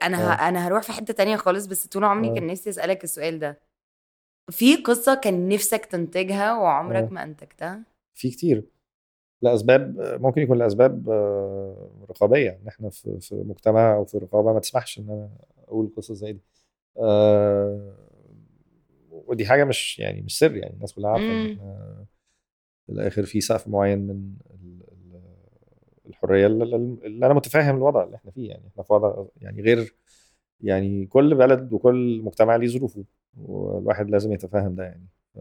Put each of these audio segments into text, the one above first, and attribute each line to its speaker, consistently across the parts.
Speaker 1: انا ه...
Speaker 2: آه.
Speaker 1: انا هروح في حته تانية خالص بس طول عمري
Speaker 2: آه.
Speaker 1: كان نفسي اسالك السؤال ده في قصه كان نفسك تنتجها وعمرك
Speaker 2: آه.
Speaker 1: ما انتجتها
Speaker 2: في كتير لاسباب ممكن يكون لاسباب آه، رقابيه ان احنا في في مجتمع او في رقابه ما تسمحش ان انا اقول قصص زي دي آه، ودي حاجه مش يعني مش سر يعني الناس كلها عارفه ان
Speaker 1: مم.
Speaker 2: احنا في الاخر في سقف معين من ال- ال- الحريه اللي اللي انا متفاهم الوضع اللي احنا فيه يعني احنا في وضع يعني غير يعني كل بلد وكل مجتمع ليه ظروفه والواحد لازم يتفاهم ده يعني ف...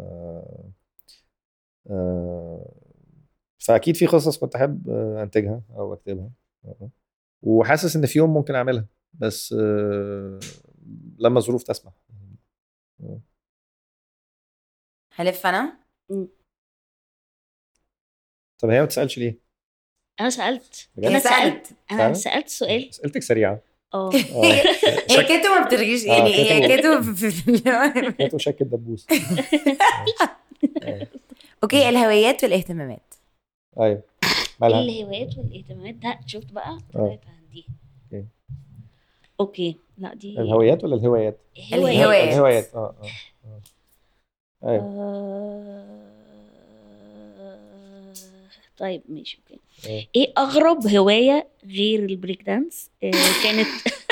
Speaker 2: آه، فاكيد في قصص كنت احب آه، انتجها او اكتبها آه. وحاسس ان في يوم ممكن اعملها بس آه، لما الظروف تسمح
Speaker 1: هلف انا
Speaker 2: طب هي ما بتسالش ليه؟
Speaker 3: انا سالت
Speaker 2: بجد؟
Speaker 3: انا
Speaker 1: هي
Speaker 3: سالت انا
Speaker 2: فعلا؟
Speaker 3: سالت سؤال
Speaker 2: اسئلتك سريعه
Speaker 3: اه
Speaker 2: آه.
Speaker 1: هي
Speaker 2: شك
Speaker 1: كاتو ما بترغيش
Speaker 2: آه،
Speaker 1: يعني هي
Speaker 2: كاتو-
Speaker 1: كاتو في- في-
Speaker 2: كانت شك الدبوس آه.
Speaker 1: اوكي الهوايات والاهتمامات
Speaker 2: ايوه مالها؟
Speaker 3: الهوايات والاهتمامات ده شفت بقى
Speaker 2: آه.
Speaker 3: طلعت عندي
Speaker 2: أوكي.
Speaker 3: اوكي لا دي
Speaker 2: الهويات ولا الهوايات؟
Speaker 1: الهوايات.
Speaker 2: الهوايات اه اه آه. ايوه
Speaker 3: آه، طيب ماشي اوكي
Speaker 2: آه.
Speaker 3: ايه اغرب هوايه غير البريك دانس آه، كانت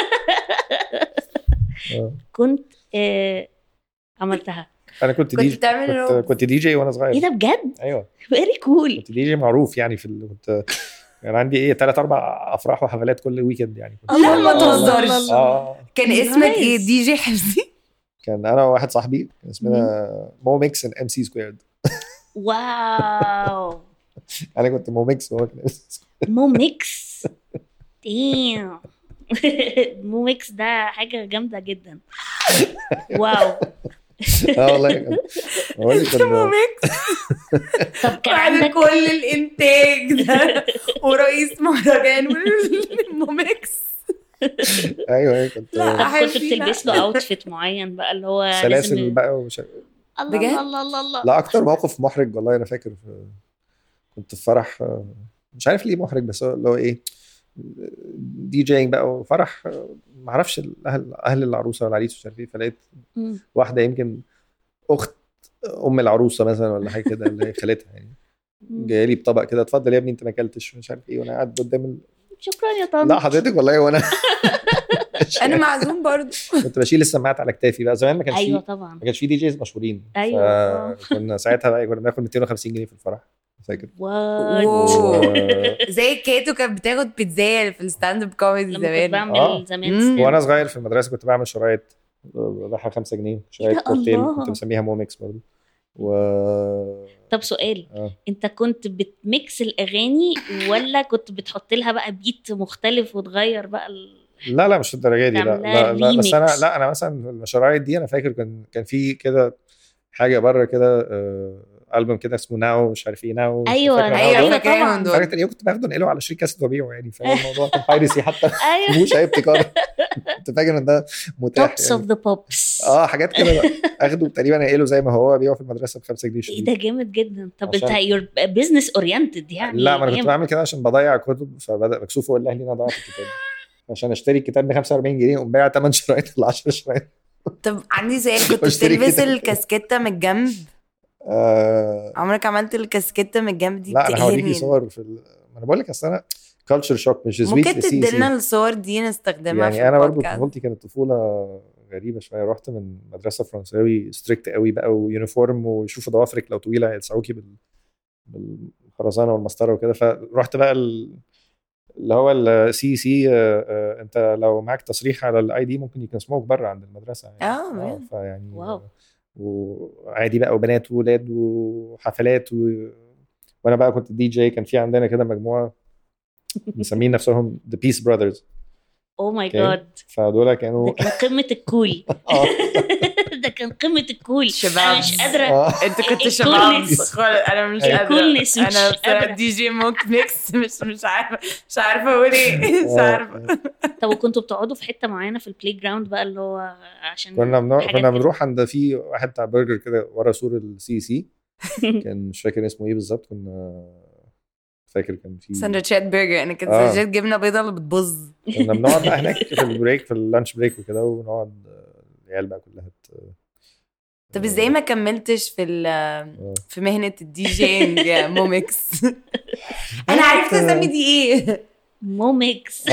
Speaker 2: آه.
Speaker 3: كنت آه، عملتها
Speaker 2: انا كنت
Speaker 1: كنت
Speaker 2: دي
Speaker 1: بتعمل
Speaker 2: كنت,
Speaker 1: روبز.
Speaker 2: كنت دي جي وانا
Speaker 3: ايه
Speaker 2: صغير
Speaker 3: ده بجد
Speaker 2: ايوه
Speaker 3: فيري كول
Speaker 2: كنت دي جي معروف يعني في ال... كنت كان عندي ايه ثلاث اربع افراح وحفلات كل ويكند يعني كنت
Speaker 1: لا ما
Speaker 3: الله،
Speaker 1: تهزرش
Speaker 3: الله، الله.
Speaker 2: اه
Speaker 1: كان اسمك ايه
Speaker 3: نايس.
Speaker 1: دي جي حفظي
Speaker 2: كان انا وواحد صاحبي كان اسمنا مو ميكس ان ام سي سكويرد
Speaker 3: واو
Speaker 2: انا كنت مو ميكس وهو كان ام سي
Speaker 3: مو ميكس دام مو ميكس ده حاجه جامده جدا واو
Speaker 2: اه والله كان بقول لك
Speaker 1: اسمه
Speaker 2: كان
Speaker 1: ميكس
Speaker 3: طب كان
Speaker 1: بعد
Speaker 3: عندك
Speaker 1: كل الانتاج ده ورئيس مهرجان ميكس
Speaker 2: ايوه ايوه كنت
Speaker 1: لا.
Speaker 3: طب كنت
Speaker 1: أحب
Speaker 3: بتلبس له اوتفيت معين بقى اللي هو
Speaker 2: سلاسل
Speaker 3: لازم
Speaker 2: بقى ومش
Speaker 3: الله
Speaker 1: بجد؟
Speaker 3: الله الله الله الله
Speaker 2: لا اكتر موقف محرج والله انا فاكر في- كنت في فرح آه، مش عارف ليه محرج بس هو اللي هو ايه دي جينج بقى وفرح آه، ما اعرفش اهل اهل العروسه والعريس مش عارف ايه فلقيت
Speaker 3: مم.
Speaker 2: واحده يمكن اخت ام العروسه مثلا ولا حاجه كده اللي هي خالتها يعني
Speaker 3: مم.
Speaker 2: جايه لي بطبق كده اتفضل يا ابني انت ما اكلتش مش عارف ايه وانا قاعد قدام ال...
Speaker 3: شكرا يا طنط
Speaker 2: لا حضرتك والله وانا
Speaker 1: انا معزوم برضه
Speaker 2: كنت بشيل السماعات على كتافي بقى زمان ما كانش
Speaker 3: ايوه
Speaker 2: فيه
Speaker 3: طبعا
Speaker 2: ما كانش فيه دي جيز مشهورين
Speaker 3: أيوة.
Speaker 2: كنا ساعتها بقى كنا بناخد 250 جنيه في الفرح فاكر
Speaker 3: وات
Speaker 1: أوه.
Speaker 2: و...
Speaker 1: زي كاتو كانت بتاخد بيتزاية في الستاند اب كوميدي
Speaker 3: لما كنت
Speaker 1: زمان
Speaker 3: بعمل
Speaker 2: آه.
Speaker 3: زمان
Speaker 1: مم.
Speaker 3: ستاند.
Speaker 2: وانا صغير في المدرسه كنت بعمل شرايط ببيعها 5 جنيه شرايط
Speaker 3: ده
Speaker 2: كوكتيل
Speaker 3: الله.
Speaker 2: كنت مسميها موميكس برضه و
Speaker 3: طب سؤال
Speaker 2: آه.
Speaker 3: انت كنت بتميكس الاغاني ولا كنت بتحط لها بقى بيت مختلف وتغير بقى ال...
Speaker 2: لا لا مش الدرجه دي لا
Speaker 3: تعملها
Speaker 2: لا, لا بس انا
Speaker 3: remix.
Speaker 2: لا انا مثلا الشرايط دي انا فاكر كان كان في كده حاجه بره كده آه، البوم كده اسمه ناو مش عارف ايه ناو مش
Speaker 3: ايوه
Speaker 2: فاكر
Speaker 1: أيوة،
Speaker 2: ناو ده؟
Speaker 1: فاكراهم
Speaker 3: طبعا
Speaker 1: دول.
Speaker 2: فاكر تاني كنت باخده نقله على شريك كاسيت وابيعه يعني فاهم الموضوع كان بايرسي حتى
Speaker 3: ايوه
Speaker 2: مش اي ابتكار كنت فاكر ان ده متاح
Speaker 3: توبس اوف
Speaker 2: يعني.
Speaker 3: ذا بوبس
Speaker 2: اه حاجات كده بقى. اخده تقريبا انقله زي ما هو ابيعه في المدرسه ب 5 جنيه
Speaker 3: ايه
Speaker 2: شريط
Speaker 3: ده جامد جدا طب انت
Speaker 2: عشان-
Speaker 3: يور بزنس اورينتد يعني
Speaker 2: لا ما انا كنت
Speaker 3: جامد.
Speaker 2: بعمل كده عشان بضيع كتب فبدا مكسوف اقول لاهلي ان انا ضيعت الكتاب عشان اشتري الكتاب ب 45 جنيه اقوم بايع 8 شرايط ولا 10 شرايط
Speaker 1: طب عندي سؤال كنت
Speaker 2: واشتري
Speaker 1: بتلبس
Speaker 2: كده.
Speaker 1: الكاسكيتة من الجنب
Speaker 2: آه
Speaker 1: عمرك عملت الكاسكيتة من الجنب دي
Speaker 2: لا انا هوريكي
Speaker 1: بتقهرني.
Speaker 2: صور في ال... ما انا بقول لك اصل انا كلتشر شوك مش سويت
Speaker 1: ممكن تدينا الصور دي نستخدمها في
Speaker 2: يعني انا برضو
Speaker 1: البودكاست.
Speaker 2: طفولتي كانت طفوله غريبه شويه رحت من مدرسه فرنساوي ستريكت قوي بقى ويونيفورم ويشوفوا ضوافرك لو طويله يلسعوكي بال بالخرزانه والمسطره وكده فرحت بقى ال... اللي هو السي سي انت لو معاك تصريح على الاي دي ممكن يكون سموك بره عند المدرسه يعني
Speaker 1: آه، بجد؟
Speaker 2: فيعني
Speaker 3: واو.
Speaker 2: وعادي بقى وبنات وولاد وحفلات و... وانا بقى كنت دي جي كان في عندنا كده مجموعه مسمين نفسهم ذا بيس براذرز
Speaker 3: او ماي
Speaker 2: اوكي.
Speaker 3: جاد
Speaker 2: فدول
Speaker 3: ده
Speaker 2: كانوا
Speaker 3: كان قمه الكول
Speaker 2: اه
Speaker 3: ده كان قمه الكول
Speaker 1: شباب.
Speaker 3: انا مش قادره
Speaker 2: اه
Speaker 1: انت كنت
Speaker 3: الكولنس.
Speaker 1: شباب خالص انا مش
Speaker 2: أيوة.
Speaker 1: قادره
Speaker 3: الكولنس مش
Speaker 1: انا بصراحة
Speaker 3: قادرة.
Speaker 1: دي جي موك ميكس مش مش عارفه مش عارفه اقول ايه مش
Speaker 2: آه.
Speaker 1: عارفه
Speaker 3: طب وكنتوا بتقعدوا في حته معينه في البلاي جراوند بقى اللي هو عشان
Speaker 2: كنا بنروح
Speaker 3: حاجات
Speaker 2: كنا
Speaker 3: كده؟
Speaker 2: بنروح عند في واحد بتاع برجر كده ورا سور السي سي كان مش فاكر اسمه ايه بالظبط كنا فاكر كان في
Speaker 1: سندوتشات برجر انا كانت
Speaker 2: آه.
Speaker 1: سندوتشات جبنه بيضاء اللي بتبظ
Speaker 2: كنا بنقعد بقى هناك في البريك في اللانش بريك وكده ونقعد آه، العيال بقى كلها ت...
Speaker 1: طب ازاي ما كملتش في ال- في مهنه الدي جينج يا موميكس انا عرفت اسمي دي ايه
Speaker 3: موميكس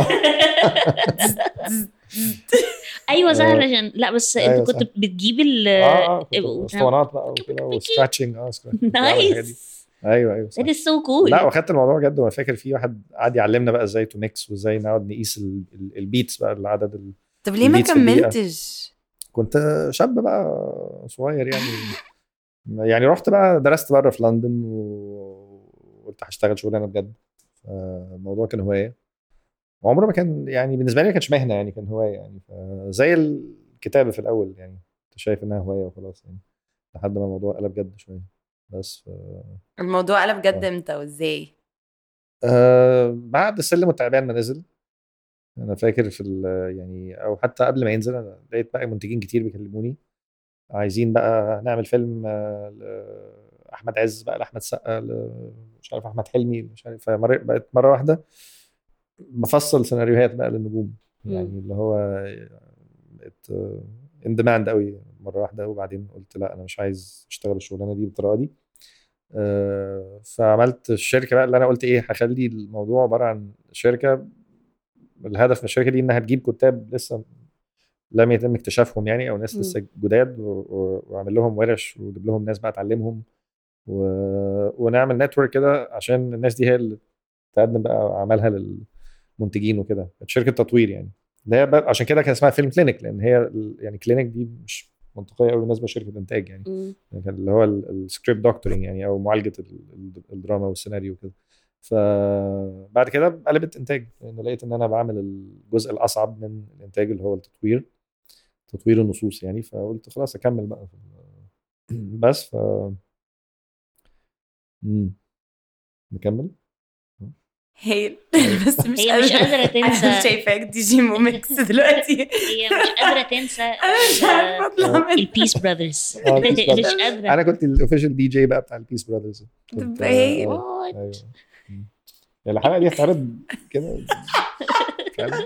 Speaker 3: ايوه صح
Speaker 2: آه.
Speaker 3: عشان لا بس
Speaker 2: أيوة
Speaker 3: انت كنت
Speaker 2: صح.
Speaker 3: بتجيب ال
Speaker 2: اه اه كنت
Speaker 3: آه،
Speaker 2: اسطوانات بقى وكده وسكراتشنج اه scratching. كنت بعمل الحاجات دي.
Speaker 3: نايس
Speaker 2: ايوه ايوه صح.
Speaker 3: that is so cool
Speaker 2: لا واخدت الموضوع جد وانا فاكر في واحد قعد يعلمنا بقى ازاي تو ميكس وازاي نقعد نقيس ال- ال- البيتس بقى العدد ال...
Speaker 1: طب ليه ما
Speaker 2: البيتس في الدقيقة.
Speaker 1: كملتش
Speaker 2: كنت شاب بقى صغير يعني يعني رحت بقى درست بره في لندن وقلت هشتغل شغلانه بجد الموضوع كان هوايه وعمره ما كان يعني بالنسبه لي ما كانش مهنه يعني كان هوايه يعني زي الكتابه في الاول يعني كنت شايف انها هوايه وخلاص يعني لحد ما الموضوع قلب جد شويه بس ف...
Speaker 1: الموضوع قلب جد
Speaker 2: آه.
Speaker 1: امتى وازاي
Speaker 2: آه بعد سلم والتعبان ما نزل انا فاكر في ال- يعني او حتى قبل ما ينزل انا لقيت بقى منتجين كتير بيكلموني عايزين بقى نعمل فيلم آه، ل- احمد عز بقى لاحمد سقا ل- مش عارف احمد حلمي مش عارف فمر- بقت مره واحده بفصل سيناريوهات بقى للنجوم يعني اللي هو بقت ان ديماند قوي مره واحده وبعدين قلت لا انا مش عايز اشتغل الشغلانه دي بالطريقه دي آه، فعملت الشركه بقى اللي انا قلت ايه هخلي الموضوع عباره عن شركه الهدف من الشركه دي انها تجيب كتاب لسه لم يتم اكتشافهم يعني او ناس
Speaker 1: مم.
Speaker 2: لسه جداد و- و- واعمل لهم ورش واجيب لهم ناس بقى تعلمهم و... ونعمل نتورك كده عشان الناس دي هي اللي تقدم بقى اعمالها للمنتجين وكده كانت شركه تطوير يعني اللي هي بقى عشان كده كان اسمها فيلم كلينيك لان هي ال- يعني كلينيك دي مش منطقيه قوي بالنسبه لشركه انتاج يعني
Speaker 3: مم.
Speaker 2: يعني كان اللي هو السكريبت دكتورنج يعني او معالجه ال- ال- الدراما والسيناريو وكده فبعد كده قلبت انتاج لان لقيت ان انا بعمل الجزء الاصعب من الانتاج اللي هو التطوير تطوير النصوص يعني فقلت خلاص اكمل بقى في ال- بس ف مم. نكمل
Speaker 1: هي بس مش
Speaker 3: هي مش قادره
Speaker 1: انا
Speaker 3: تنسى
Speaker 1: شايفاك دي جي موميكس دلوقتي
Speaker 3: هي مش قادره تنسى
Speaker 1: انا مش عارفه اطلع منها
Speaker 3: البيس براذرز
Speaker 2: آه، Peace Brothers.
Speaker 3: مش قادره
Speaker 2: انا كنت الاوفيشال دي جي بقى بتاع البيس براذرز
Speaker 1: طب هي-
Speaker 3: What؟
Speaker 2: ايوه مم. يعني الحلقه دي هتعرض كده فعلا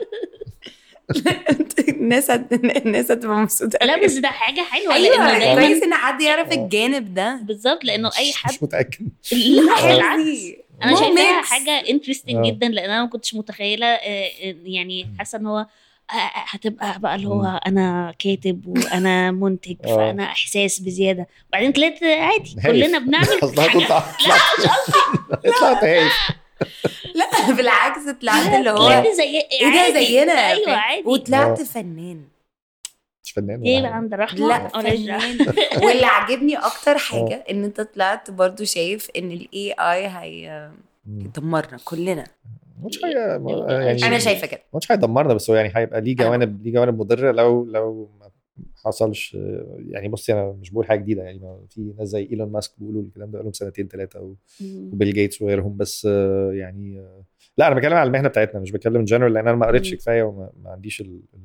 Speaker 1: الناس هت- الناس هتبقى مبسوطه
Speaker 3: لا بس ده حاجه حلوه
Speaker 1: ايوه
Speaker 3: لانه دايما
Speaker 1: كويس ان حد يعرف
Speaker 2: آه.
Speaker 1: الجانب ده
Speaker 3: بالظبط لانه اي
Speaker 2: مش-
Speaker 3: حد
Speaker 2: مش متاكد
Speaker 3: لا بالعكس
Speaker 1: عادي.
Speaker 3: انا
Speaker 1: مو
Speaker 3: شايفاها
Speaker 1: ميكس.
Speaker 3: حاجه انترستنج
Speaker 2: آه.
Speaker 3: جدا لان انا ما كنتش متخيله آه، آه، يعني حاسه ان هو آه، آه، هتبقى بقى اللي هو
Speaker 2: مم.
Speaker 3: انا كاتب وانا منتج
Speaker 2: آه.
Speaker 3: فانا احساس بزياده بعدين طلعت عادي
Speaker 2: هايف.
Speaker 3: كلنا بنعمل
Speaker 2: اصلها كنت
Speaker 3: حاجة-
Speaker 2: طلعت طلعت هايف
Speaker 1: لا بالعكس طلعت اللي هو
Speaker 3: طلعت زي
Speaker 1: ايه ده
Speaker 3: عادي.
Speaker 1: زينا
Speaker 3: ايوه
Speaker 1: فاهم؟
Speaker 3: عادي
Speaker 1: وطلعت
Speaker 2: آه.
Speaker 1: فنان
Speaker 2: مش فنان ولا
Speaker 3: ايه
Speaker 2: حاجة.
Speaker 3: بقى عند رحمه
Speaker 1: لا
Speaker 3: مالهاش دعوة.
Speaker 1: فنان واللي عاجبني اكتر حاجه ان انت طلعت برضو شايف ان الاي اي هي
Speaker 2: مم.
Speaker 1: يدمرنا كلنا
Speaker 2: مش حاجه يعني
Speaker 1: انا شايفه كده
Speaker 2: مش هيدمرنا بس هو يعني هيبقى ليه جوانب ليه جوانب مضره لو لو ما حصلش يعني بصي انا مش بقول حاجه جديده يعني ما في ناس زي ايلون ماسك بيقولوا الكلام ده بقالهم سنتين ثلاثه
Speaker 3: مم.
Speaker 2: وبيل جيتس وغيرهم بس آه، يعني آه، لا انا بتكلم على المهنه بتاعتنا مش بتكلم جنرال لان انا ما قريتش
Speaker 3: مم.
Speaker 2: كفايه وما ما عنديش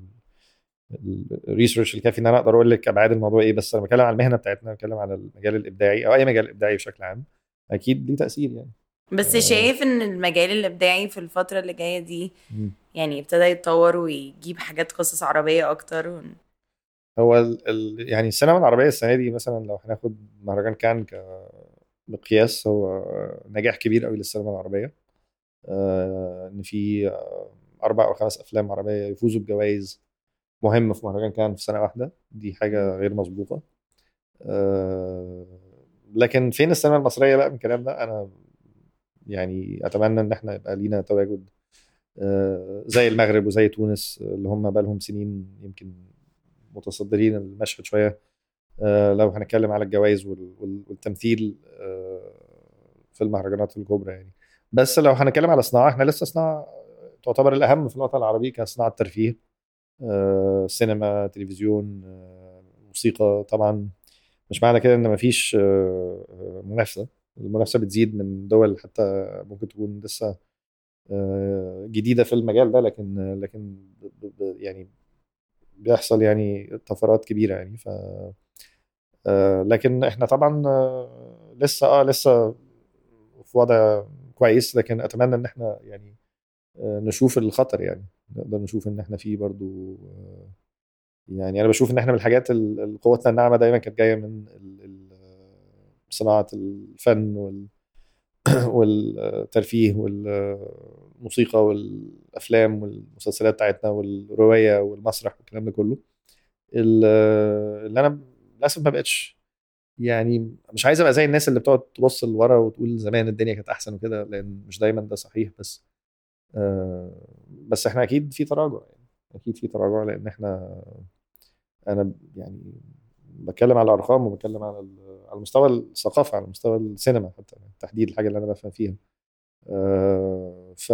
Speaker 2: الريسيرش الكافي ان انا اقدر اقول لك ابعاد الموضوع ايه بس انا بتكلم على المهنه بتاعتنا بتكلم على المجال الابداعي او اي مجال ابداعي بشكل عام اكيد ليه تاثير يعني
Speaker 1: بس
Speaker 2: آه.
Speaker 1: شايف ان المجال الابداعي في الفتره اللي جايه دي
Speaker 2: مم.
Speaker 1: يعني ابتدى يتطور ويجيب حاجات قصص عربيه اكتر و...
Speaker 2: هو ال ال يعني السينما العربيه السنه دي مثلا لو هناخد مهرجان كان كمقياس هو نجاح كبير قوي للسينما العربيه آه، ان في آه، اربع او خمس افلام عربيه يفوزوا بجوائز مهمه في مهرجان كان في سنه واحده دي حاجه غير مسبوقه آه، لكن فين السينما المصريه بقى من الكلام ده انا يعني اتمنى ان احنا يبقى لينا تواجد آه، زي المغرب وزي تونس آه، اللي هم بقى لهم سنين يمكن متصدرين المشهد شويه آه، لو هنتكلم على الجوائز وال- وال- والتمثيل آه، في المهرجانات الكبرى يعني بس لو هنتكلم على صناعه احنا لسه صناعه تعتبر الاهم في الوطن العربي كصناعه ترفيه آه، سينما تلفزيون آه، موسيقى طبعا مش معنى كده ان مفيش آه، آه، منافسه المنافسه بتزيد من دول حتى ممكن تكون لسه آه، جديده في المجال ده لكن لكن ب- ب- يعني بيحصل يعني طفرات كبيره يعني ف آه، لكن احنا طبعا آه، لسه اه لسه في وضع كويس لكن اتمنى ان احنا يعني آه، نشوف الخطر يعني نقدر نشوف ان احنا في برضو آه، يعني انا بشوف ان احنا من الحاجات ال- قوتنا الناعمه دايما كانت جايه من ال- ال- صناعه الفن وال والترفيه والموسيقى والافلام والمسلسلات بتاعتنا والروايه والمسرح والكلام ده كله ال- اللي انا للاسف ما بقتش يعني مش عايز ابقى زي الناس اللي بتقعد تبص لورا وتقول زمان الدنيا كانت احسن وكده لان مش دايما ده صحيح بس آه، بس احنا اكيد في تراجع يعني اكيد في تراجع لان احنا انا يعني بتكلم على الارقام وبتكلم على ال- على مستوى الثقافه على مستوى السينما حتى تحديد الحاجه اللي انا بفهم فيها آه، ف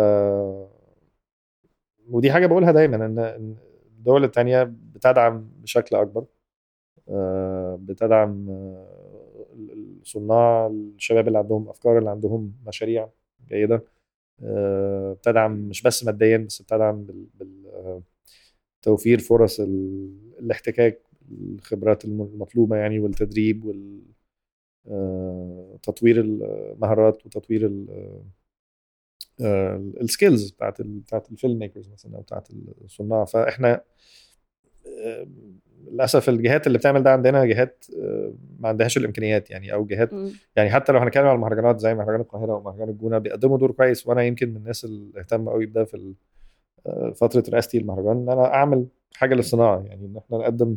Speaker 2: ودي حاجه بقولها دايما ان إن الدول التانية بتدعم بشكل اكبر آه، بتدعم آه، الصناع الشباب اللي عندهم افكار اللي عندهم مشاريع جيده آه، بتدعم مش بس ماديا بس بتدعم بال- بال- آه، توفير فرص ال- الاحتكاك الخبرات الم- المطلوبه يعني والتدريب وال آه، تطوير المهارات وتطوير السكيلز بتاعت ال- بتاعت الفيلم ميكرز مثلا او بتاعت الصناع فاحنا آه، للاسف الجهات اللي بتعمل ده عندنا جهات آه، ما عندهاش الامكانيات يعني او جهات
Speaker 3: مم.
Speaker 2: يعني حتى لو هنتكلم على المهرجانات زي مهرجان القاهره ومهرجان الجونه بيقدموا دور كويس وانا يمكن من الناس اللي اهتم قوي بده في ال- آه، فتره رئاستي المهرجان ان انا اعمل حاجه للصناعه يعني ان احنا نقدم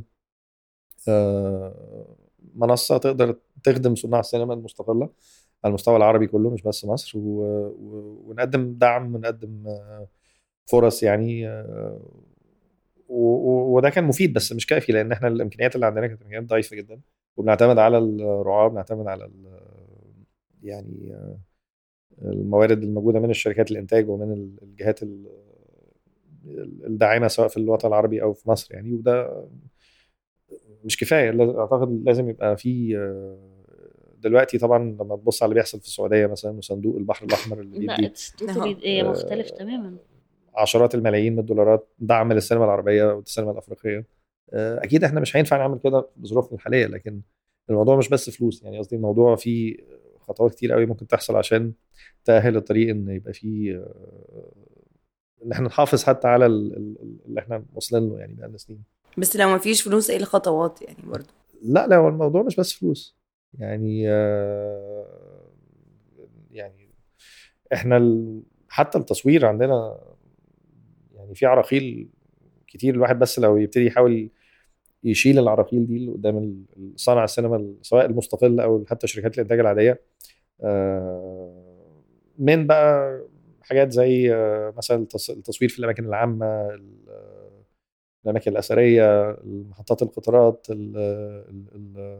Speaker 2: آه، منصه تقدر تخدم صناع السينما المستقله على المستوى العربي كله مش بس مصر و... و... ونقدم دعم ونقدم آه، فرص يعني آه، و... و... وده كان مفيد بس مش كافي لان احنا الامكانيات اللي عندنا كانت امكانيات ضعيفه جدا وبنعتمد على الرعاه بنعتمد على ال... يعني آه، الموارد الموجوده من الشركات الانتاج ومن ال- الجهات ال- الداعمه سواء في الوطن العربي او في مصر يعني وده مش كفايه لاز- اعتقد لازم يبقى في آه، دلوقتي طبعا لما تبص على اللي بيحصل في السعوديه مثلا وصندوق البحر الاحمر اللي
Speaker 3: لا
Speaker 2: بيدي
Speaker 3: اتس توتالي
Speaker 2: آه،
Speaker 3: مختلف تماما
Speaker 2: عشرات الملايين من الدولارات دعم للسينما العربيه والسينما الافريقيه آه، اكيد احنا مش هينفع نعمل كده بظروفنا الحاليه لكن الموضوع مش بس فلوس يعني قصدي الموضوع فيه خطوات كتير قوي ممكن تحصل عشان تأهل الطريق ان يبقى فيه آه، ان احنا نحافظ حتى على ال- ال- اللي احنا واصلين له يعني بقالنا سنين
Speaker 1: بس لو ما فيش فلوس ايه الخطوات يعني برضو
Speaker 2: لا لا هو الموضوع مش بس فلوس يعني آه، يعني احنا ال- حتى التصوير عندنا يعني في عراقيل كتير الواحد بس لو يبتدي يحاول يشيل العراقيل دي اللي قدام ال- صانع السينما سواء المستقل او حتى شركات الانتاج العاديه آه، من بقى حاجات زي آه، مثلا التص- التصوير في الاماكن العامه ال- الاماكن الاثريه محطات القطارات ال- ال- ال-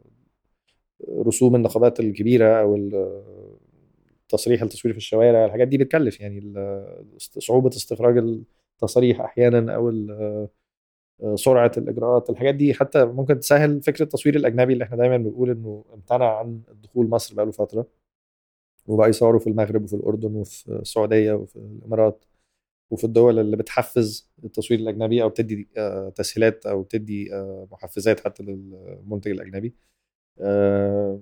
Speaker 2: رسوم النقابات الكبيره او ال- تصريح التصوير في الشوارع الحاجات دي بتكلف يعني ال- صعوبه استخراج التصاريح احيانا او ال- سرعه الاجراءات الحاجات دي حتى ممكن تسهل فكره التصوير الاجنبي اللي احنا دايما بنقول انه امتنع عن الدخول مصر بقاله فتره وبقى يصوروا في المغرب وفي الاردن وفي السعوديه وفي الامارات وفي الدول اللي بتحفز التصوير الاجنبي او بتدي آه، تسهيلات او بتدي آه، محفزات حتى للمنتج الاجنبي آه،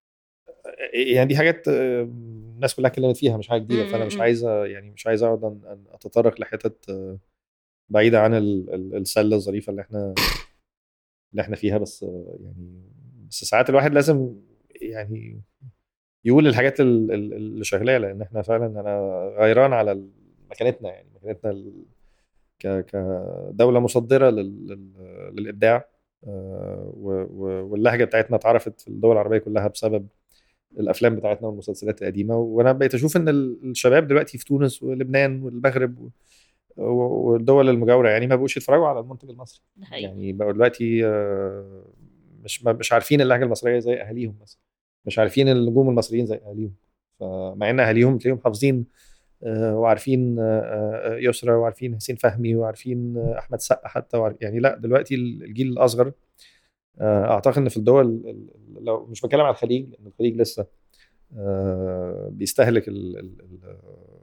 Speaker 2: يعني دي حاجات آه، الناس كلها اتكلمت فيها مش حاجه جديده فانا مش
Speaker 1: م- م.
Speaker 2: عايز يعني مش عايز اقعد أن- أن اتطرق لحتت آه، بعيده عن ال- ال- السله الظريفه اللي احنا اللي احنا فيها بس آه، يعني بس ساعات الواحد لازم يعني يقول الحاجات ال- ال- اللي شغاله لان احنا فعلا انا غيران على ال- مكانتنا يعني مكانتنا ال- ك- كدوله مصدره لل- لل- للابداع آه، و- و- واللهجه بتاعتنا اتعرفت في الدول العربيه كلها بسبب الافلام بتاعتنا والمسلسلات القديمه وانا بقيت اشوف ان ال- الشباب دلوقتي في تونس ولبنان والمغرب و- و- والدول المجاوره يعني ما بقوش يتفرجوا على المنتج المصري
Speaker 3: ده حقيقي
Speaker 2: يعني بقوا دلوقتي آه، مش ما- مش عارفين اللهجه المصريه زي اهاليهم مثلا مش عارفين النجوم المصريين زي اهاليهم فمع ان اهاليهم تلاقيهم حافظين آه، وعارفين آه، آه، يسرى وعارفين حسين فهمي وعارفين آه، احمد سقا حتى وعارف يعني لا دلوقتي الجيل الاصغر آه، اعتقد ان في الدول ال- ال- لو مش بتكلم على الخليج لان الخليج لسه آه، بيستهلك ال ال ال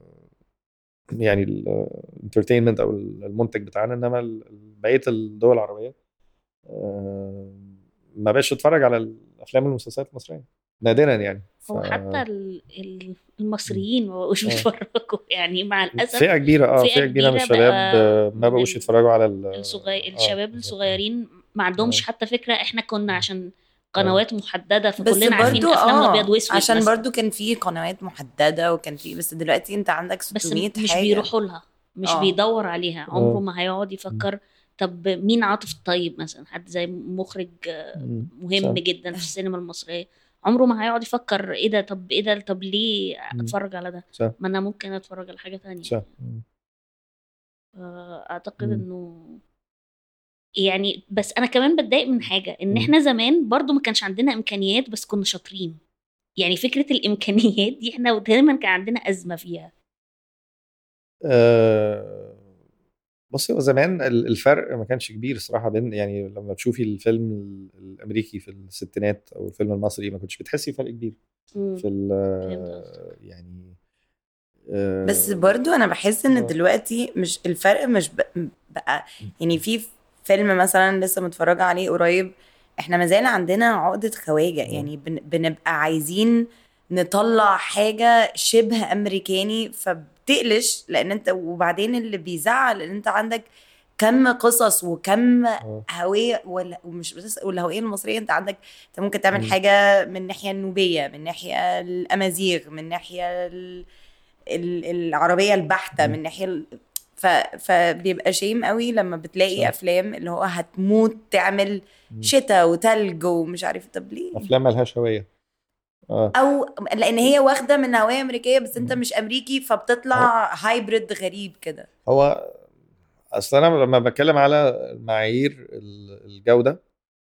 Speaker 2: يعني الانترتينمنت او المنتج بتاعنا انما ال- ال- بقيه الدول العربيه آه، ما بقاش تتفرج على الافلام والمسلسلات المصريه نادرا يعني
Speaker 3: هو حتى ال- ال- المصريين ما بقوش
Speaker 2: آه.
Speaker 3: بيتفرجوا يعني مع الاسف
Speaker 2: فئه كبيره اه
Speaker 3: فئة
Speaker 2: فئه كبيره من
Speaker 3: كبيرة
Speaker 2: الشباب
Speaker 3: بقى
Speaker 2: آه، ما
Speaker 3: من
Speaker 2: بقوش
Speaker 3: ال-
Speaker 2: يتفرجوا على ال-
Speaker 3: الصغير
Speaker 2: آه،
Speaker 3: الشباب
Speaker 2: بالظبط.
Speaker 3: الصغيرين ما عندهمش
Speaker 2: آه.
Speaker 3: حتى فكره احنا كنا عشان قنوات محدده فكلنا
Speaker 1: بس
Speaker 3: عارفين
Speaker 1: برضو
Speaker 3: افلام
Speaker 1: اه
Speaker 3: الابيض واسود
Speaker 1: عشان
Speaker 3: مثلاً.
Speaker 1: برضو كان في قنوات محدده وكان في بس دلوقتي انت عندك
Speaker 3: بس
Speaker 1: 600
Speaker 3: مش
Speaker 1: حاجه
Speaker 3: بيروحوا لها مش
Speaker 1: آه.
Speaker 3: بيدور عليها عمره
Speaker 2: آه.
Speaker 3: ما هيقعد يفكر طب مين عاطف الطيب مثلا حد زي مخرج آه،
Speaker 2: مم.
Speaker 3: مهم
Speaker 2: صح.
Speaker 3: جدا في السينما المصريه عمره ما هيقعد يفكر ايه ده طب ايه ده طب ليه
Speaker 2: مم.
Speaker 3: اتفرج على ده
Speaker 2: صح.
Speaker 3: ما انا ممكن اتفرج على حاجه تانية
Speaker 2: صح مم.
Speaker 3: آه، اعتقد
Speaker 2: مم.
Speaker 3: انه يعني بس انا كمان بتضايق من حاجه ان
Speaker 2: مم.
Speaker 3: احنا زمان برضو ما كانش عندنا امكانيات بس كنا شاطرين يعني فكره الامكانيات دي احنا دايما كان عندنا ازمه فيها
Speaker 2: آه، بصي هو زمان ال- الفرق ما كانش كبير الصراحه بين يعني لما تشوفي الفيلم ال- الامريكي في الستينات او الفيلم المصري ما كنتش بتحسي فرق كبير
Speaker 3: مم.
Speaker 2: في ال-
Speaker 3: فهمت قصدك.
Speaker 2: يعني آه،
Speaker 1: بس برضو انا بحس ان
Speaker 2: آه.
Speaker 1: دلوقتي مش الفرق مش ب- بقى يعني في فيلم مثلا لسه متفرجه عليه قريب احنا ما زال عندنا عقده خواجه يعني بن- بنبقى عايزين نطلع حاجه شبه امريكاني فبتقلش لان انت وبعدين اللي بيزعل ان انت عندك كم قصص وكم
Speaker 2: آه.
Speaker 1: هويه ولا ومش بس والهويه المصريه انت عندك انت ممكن تعمل
Speaker 2: مم.
Speaker 1: حاجه من الناحيه النوبيه من الناحيه الامازيغ من الناحيه ال... ال- العربيه البحته
Speaker 2: مم.
Speaker 1: من الناحيه ال... ف... فبيبقى شيم قوي لما بتلاقي
Speaker 2: صح.
Speaker 1: افلام اللي هو هتموت تعمل
Speaker 2: مم.
Speaker 1: شتاء وتلج ومش عارف طب ليه
Speaker 2: افلام ملهاش هويه اه
Speaker 1: او لان هي واخده من هويه امريكيه بس انت
Speaker 2: مم.
Speaker 1: مش امريكي فبتطلع هايبريد غريب كده
Speaker 2: هو اصل انا لما بتكلم على معايير ال- الجوده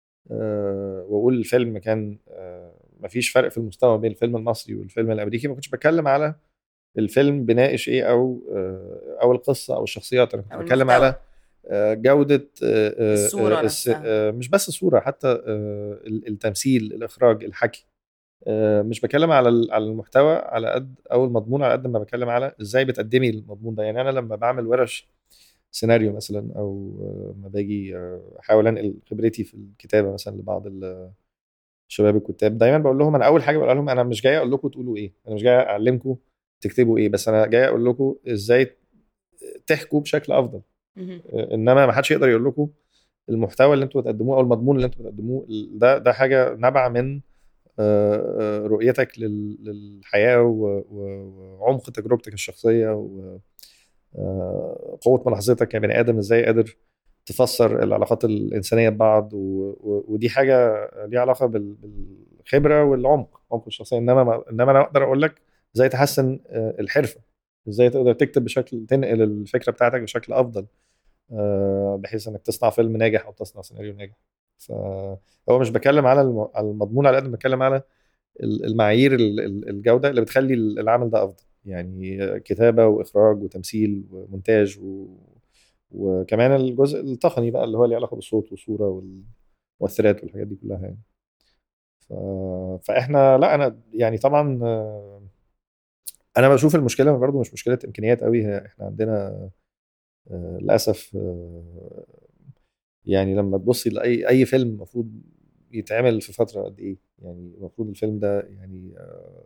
Speaker 2: أه واقول الفيلم كان أه مفيش فرق في المستوى بين الفيلم المصري والفيلم الامريكي ما كنتش بتكلم على الفيلم بناقش ايه او أه او القصه او الشخصيات انا كنت
Speaker 1: أو
Speaker 2: بتكلم
Speaker 1: المحتوى.
Speaker 2: على أه جوده أه أه
Speaker 1: الصورة
Speaker 2: آه، الس-
Speaker 1: نفسها.
Speaker 2: أه مش بس الصوره حتى أه ال- التمثيل الاخراج الحكي أه مش بتكلم على ال- على المحتوى على قد او المضمون على قد ما بتكلم على ازاي بتقدمي المضمون ده يعني انا لما بعمل ورش سيناريو مثلا او آه، لما باجي آه، احاول انقل خبرتي في الكتابه مثلا لبعض ال- الشباب الكتاب دايما بقول لهم انا اول حاجه بقول لهم انا مش جاي اقول لكم تقولوا ايه انا مش جاي اعلمكم تكتبوا ايه بس انا جاي اقول لكم ازاي تحكوا بشكل افضل
Speaker 1: مهم.
Speaker 2: آه، انما ما حدش يقدر يقول لكم المحتوى اللي انتوا بتقدموه او المضمون اللي انتوا بتقدموه ده ده حاجه نابعه من آه، آه، رؤيتك لل- للحياه و- و- وعمق تجربتك الشخصيه و آه، قوه ملاحظتك كبني ادم ازاي قادر تفسر العلاقات الانسانيه ببعض و... و... ودي حاجه ليها علاقه بال... بالخبره والعمق عمق الشخصيه انما ما... انما انا اقدر اقول لك ازاي تحسن آه، الحرفه ازاي تقدر تكتب بشكل تنقل الفكره بتاعتك بشكل افضل آه، بحيث انك تصنع فيلم ناجح او تصنع سيناريو ناجح فهو مش بتكلم على الم- على المضمون على قد ما بتكلم على ال- المعايير ال- ال- الجوده اللي بتخلي العمل ده افضل يعني كتابه واخراج وتمثيل ومونتاج و... وكمان الجزء التقني بقى اللي هو اللي علاقه بالصوت والصوره والمؤثرات والحاجات دي كلها يعني ف... فاحنا لا انا يعني طبعا آه، انا بشوف المشكله برضو مش مشكله امكانيات قوي هي احنا عندنا آه، للاسف آه، يعني لما تبصي لاي اي فيلم المفروض يتعمل في فتره قد ايه يعني المفروض الفيلم ده يعني آه،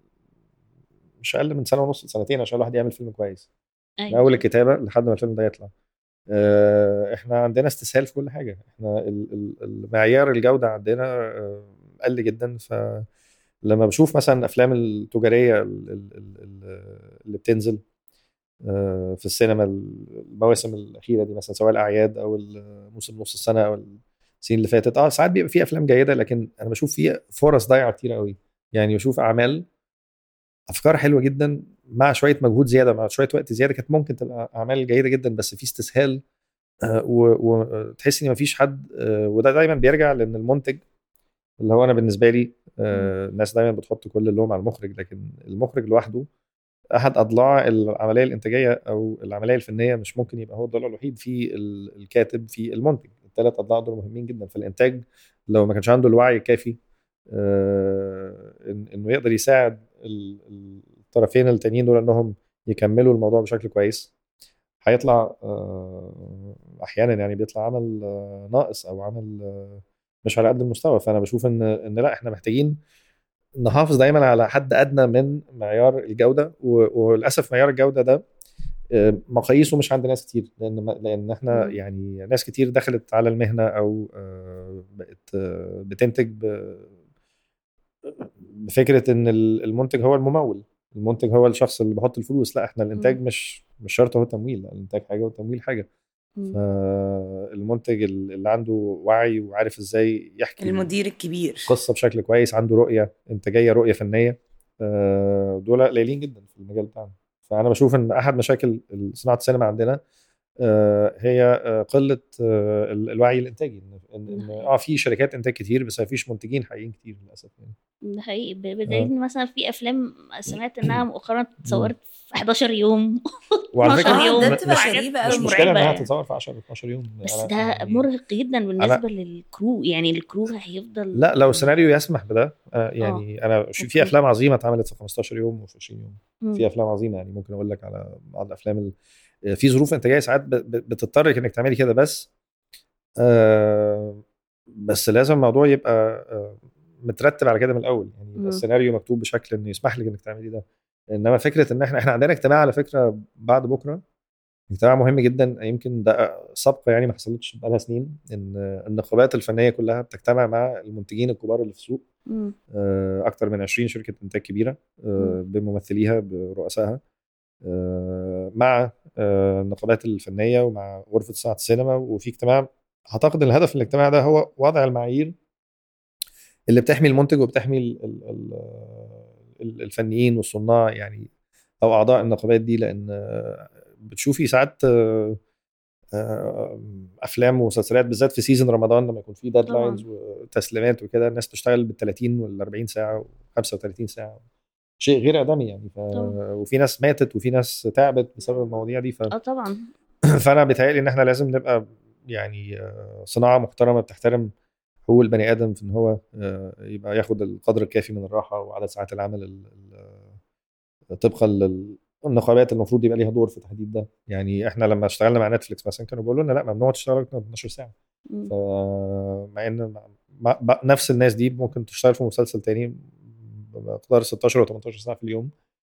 Speaker 2: مش اقل من سنه ونص سنتين عشان الواحد يعمل فيلم كويس من
Speaker 3: ايوه
Speaker 2: اول الكتابه لحد ما الفيلم ده يطلع آه، احنا عندنا استسهال في كل حاجه احنا ال- ال- المعيار الجوده عندنا آه، قل جدا فلما بشوف مثلا الافلام التجاريه ال- ال- ال- ال- اللي بتنزل آه، في السينما المواسم الاخيره دي مثلا سواء الاعياد او موسم نص السنه او السنين اللي فاتت اه ساعات بيبقى في افلام جيده لكن انا بشوف فيه فرص ضايعه كتير قوي يعني بشوف اعمال افكار حلوه جدا مع شويه مجهود زياده مع شويه وقت زياده كانت ممكن تبقى اعمال جيده جدا بس في استسهال آه، و- وتحس ان مفيش حد آه، وده دايما بيرجع لان المنتج اللي هو انا بالنسبه لي آه، الناس دايما بتحط كل اللوم على المخرج لكن المخرج لوحده احد اضلاع العمليه الانتاجيه او العمليه الفنيه مش ممكن يبقى هو الضلع الوحيد في ال- الكاتب في المنتج الثلاث اضلاع دول مهمين جدا في الانتاج لو ما كانش عنده الوعي الكافي آه، إن- انه يقدر يساعد ال- ال- الطرفين التانيين دول انهم يكملوا الموضوع بشكل كويس هيطلع آه، احيانا يعني بيطلع عمل آه، ناقص او عمل آه، مش على قد المستوى فانا بشوف ان ان لا احنا محتاجين نحافظ دايما على حد ادنى من معيار الجوده و- وللاسف معيار الجوده ده آه، مقاييسه مش عند ناس كتير لان لان احنا
Speaker 3: مم.
Speaker 2: يعني ناس كتير دخلت على المهنه او آه، بقت آه، بتنتج ب- بفكره ان ال- المنتج هو الممول المنتج هو الشخص اللي بيحط الفلوس لا احنا الانتاج
Speaker 3: مم.
Speaker 2: مش مش شرط هو تمويل لا، الانتاج حاجه والتمويل حاجه
Speaker 3: مم.
Speaker 2: فالمنتج اللي عنده وعي وعارف ازاي يحكي
Speaker 1: المدير الكبير
Speaker 2: قصه بشكل كويس عنده رؤيه انتاجيه رؤيه فنيه آه، دول قليلين جدا في المجال بتاعنا فانا بشوف ان احد مشاكل صناعه السينما عندنا آه، هي آه، قله آه، ال- الوعي الانتاجي إن- ان إن- اه في شركات انتاج كتير بس ما فيش منتجين حقيقيين كتير للاسف يعني
Speaker 3: ده حقيقي ب- بدليل ان مثلا في افلام سمعت انها مؤخرا اتصورت في 11 يوم
Speaker 2: وعلى
Speaker 3: 12
Speaker 2: فكره
Speaker 3: يوم
Speaker 1: ده
Speaker 2: م-
Speaker 1: بتبقى
Speaker 2: مش,
Speaker 1: غريبة
Speaker 3: حاجات
Speaker 1: أوي.
Speaker 2: مش مشكله انها
Speaker 3: مرعبة.
Speaker 2: تتصور في 10 12 يوم
Speaker 3: بس
Speaker 2: أنا
Speaker 3: ده
Speaker 2: يعني-
Speaker 3: مرهق جدا بالنسبه للكرو يعني الكرو هيفضل
Speaker 2: لا لو السيناريو يسمح بده آه، يعني انا ش- في
Speaker 3: أوكي.
Speaker 2: افلام عظيمه اتعملت في 15 يوم وفي 20 يوم
Speaker 3: مم.
Speaker 2: في افلام عظيمه يعني ممكن اقول لك على بعض الافلام ال- في ظروف انتاجيه ساعات ب- ب- بتضطرك انك تعملي كده بس آه، بس لازم الموضوع يبقى آه، مترتب على كده من الاول يعني
Speaker 3: مم.
Speaker 2: يبقى السيناريو مكتوب بشكل انه يسمح لك انك تعملي ده انما فكره ان احنا احنا عندنا اجتماع على فكره بعد بكره اجتماع مهم جدا يمكن ده سابقه يعني ما حصلتش بقالها سنين ان النقابات الفنيه كلها بتجتمع مع المنتجين الكبار اللي في السوق
Speaker 3: مم.
Speaker 2: آه، اكتر من 20 شركه انتاج كبيره آه، بممثليها برؤسائها آه، مع آه، النقابات الفنيه ومع غرفه صناعه السينما وفي اجتماع اعتقد ان الهدف من الاجتماع ده هو وضع المعايير اللي بتحمي المنتج وبتحمي ال- ال- ال- ال- الفنيين والصناع يعني او اعضاء النقابات دي لان آه، بتشوفي ساعات آه، آه، افلام ومسلسلات بالذات في سيزون رمضان لما يكون في ديدلاينز وتسليمات وكده الناس تشتغل بال 30 وال 40 ساعه و 35 ساعه شيء غير ادمي يعني ف...
Speaker 3: طبعا.
Speaker 2: وفي ناس ماتت وفي ناس تعبت بسبب المواضيع دي ف...
Speaker 3: اه طبعا
Speaker 2: فانا بيتهيألي ان احنا لازم نبقى يعني آه، صناعه محترمه بتحترم حقوق البني ادم في ان هو آه، يبقى ياخد القدر الكافي من الراحه وعدد ساعات العمل ال- ال- طبقا للنقابات المفروض يبقى ليها دور في تحديد ده يعني احنا لما اشتغلنا مع نتفليكس مثلا كانوا بيقولوا لنا لا ممنوع تشتغل اكتر من 12 ساعه
Speaker 3: مم.
Speaker 2: مع ان مع- مع- نفس الناس دي ممكن تشتغل في مسلسل تاني بمقدار 16 و 18 ساعه في اليوم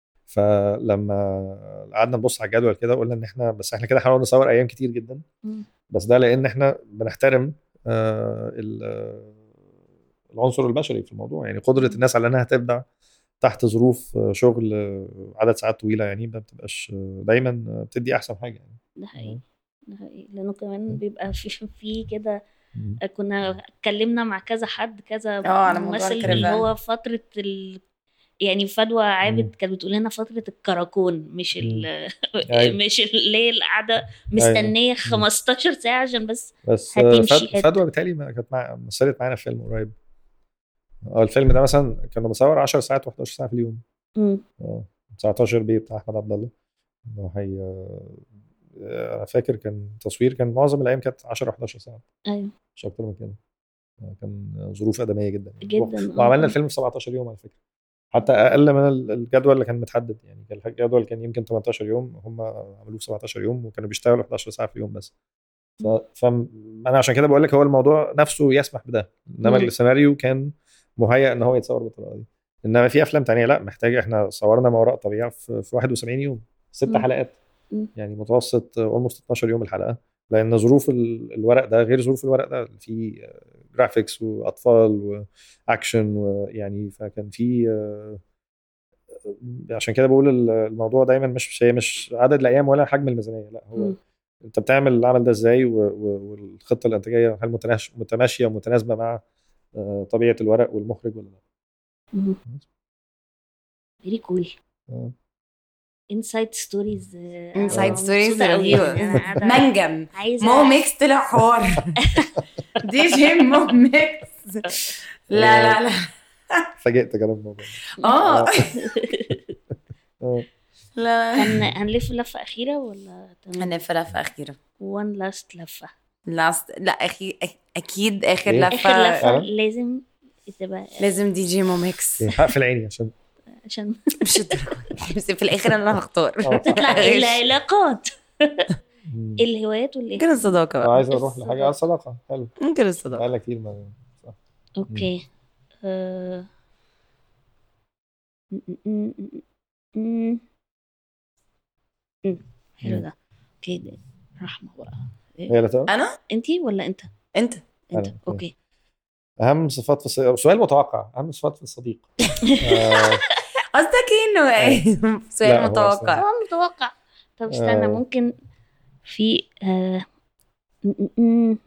Speaker 2: فلما قعدنا نبص على الجدول كده قلنا ان احنا بس احنا كده هنقعد نصور ايام كتير جدا
Speaker 3: مم.
Speaker 2: بس ده لان احنا بنحترم آه، ال- آه، العنصر البشري في الموضوع يعني قدره الناس على انها تبدع تحت ظروف آه، شغل آه، عدد ساعات طويله يعني ما بتبقاش آه، دايما آه، بتدي احسن حاجه يعني
Speaker 3: ده حقيقي ده حقيقي لانه كمان بيبقى في في كده
Speaker 2: مم.
Speaker 3: كنا اتكلمنا مع كذا حد كذا
Speaker 1: اه على موضوع
Speaker 3: ممثل اللي
Speaker 1: الكرفان.
Speaker 3: هو فتره ال... يعني فدوى عابد كانت بتقول لنا فتره الكراكون مش ال...
Speaker 2: أيوة.
Speaker 3: مش اللي هي القعده مستنيه 15 ساعه عشان بس
Speaker 2: بس آه،
Speaker 3: هتمشي
Speaker 2: فد-
Speaker 3: حتة.
Speaker 2: فدوى بالتالي ما كانت مع مثلت معانا في فيلم قريب اه الفيلم ده مثلا كنا بنصور 10 ساعات و11 ساعه في اليوم
Speaker 3: مم.
Speaker 2: اه 19 بي بتاع احمد عبد الله اللي هو هي آه، انا فاكر كان تصوير كان معظم الايام كانت 10 11 ساعه
Speaker 3: ايوه
Speaker 2: مش اكتر من كده آه، كان ظروف ادميه جدا
Speaker 3: جدا.
Speaker 2: وعملنا
Speaker 3: آه.
Speaker 2: الفيلم في 17 يوم على فكره حتى اقل من ال- الجدول اللي كان متحدد يعني كان الجدول كان يمكن 18 يوم هم عملوه في 17 يوم وكانوا بيشتغلوا 11 ساعه في اليوم بس ف... فانا عشان كده بقول لك هو الموضوع نفسه يسمح بده انما
Speaker 3: مم.
Speaker 2: السيناريو كان مهيأ ان هو يتصور بالطريقه دي انما في افلام تانية لا محتاجه احنا صورنا ما وراء الطبيعه في, في 71 يوم ست
Speaker 3: مم.
Speaker 2: حلقات
Speaker 3: مم.
Speaker 2: يعني متوسط اولموست 12 يوم الحلقه لان ظروف ال- الورق ده غير ظروف الورق ده في جرافيكس واطفال واكشن ويعني فكان في آه، عشان كده بقول ال- الموضوع دايما مش هي مش عدد الايام ولا حجم الميزانيه لا هو
Speaker 3: مم.
Speaker 2: انت بتعمل العمل ده ازاي و- و- والخطه الانتاجيه هل متناش- متماشيه ومتناسبه مع آه، طبيعه الورق والمخرج ولا لا
Speaker 3: فيري كول
Speaker 2: آه.
Speaker 3: انسايد ستوريز
Speaker 1: انسايد ستوريز رهيبه
Speaker 3: منجم
Speaker 1: منجم
Speaker 3: عايزه
Speaker 1: مو ميكس طلع حوار دي جي مو ميكس لا لا لا
Speaker 2: فاجئت كلام الموضوع
Speaker 1: اه
Speaker 2: آه.
Speaker 1: لا
Speaker 3: هن... هنلف لفه اخيره ولا تمام
Speaker 1: هنلف لفه اخيره
Speaker 3: وان لاست لفه
Speaker 1: لاست لا اخي اكيد اخر
Speaker 2: إيه؟
Speaker 3: اخر
Speaker 1: لفه
Speaker 3: لفه
Speaker 2: فعلا؟
Speaker 3: لازم تبقى
Speaker 1: لازم دي جي مو ميكس
Speaker 2: يعني هقفل عيني عشان
Speaker 3: عشان
Speaker 1: مش الدرجة دي. بس في الاخر انا هختار
Speaker 2: آه.
Speaker 3: تطلع
Speaker 1: غش.
Speaker 3: العلاقات
Speaker 2: مم.
Speaker 3: الهوايات والايه
Speaker 1: ممكن الصداقه
Speaker 2: آه،
Speaker 1: بقى
Speaker 2: عايز اروح لحاجه اه صداقه حلو
Speaker 1: ممكن الصداقه
Speaker 2: بقالنا كتير ما صح.
Speaker 3: اوكي آه... م- م- م- م- م. حلو ده اوكي ده رحمه بقى
Speaker 2: هي اللي تقول
Speaker 1: انا
Speaker 3: انتي ولا انت؟
Speaker 1: انت
Speaker 3: انت
Speaker 2: أنا.
Speaker 3: اوكي
Speaker 2: اهم صفات في الصديق سؤال متوقع اهم صفات في الصديق آه،
Speaker 1: قصدك ايه انه ايه
Speaker 2: لا،
Speaker 1: سؤال
Speaker 2: هو
Speaker 1: متوقع
Speaker 3: طبعا متوقع طب استنى
Speaker 2: آه.
Speaker 3: ممكن في آه م- م- م.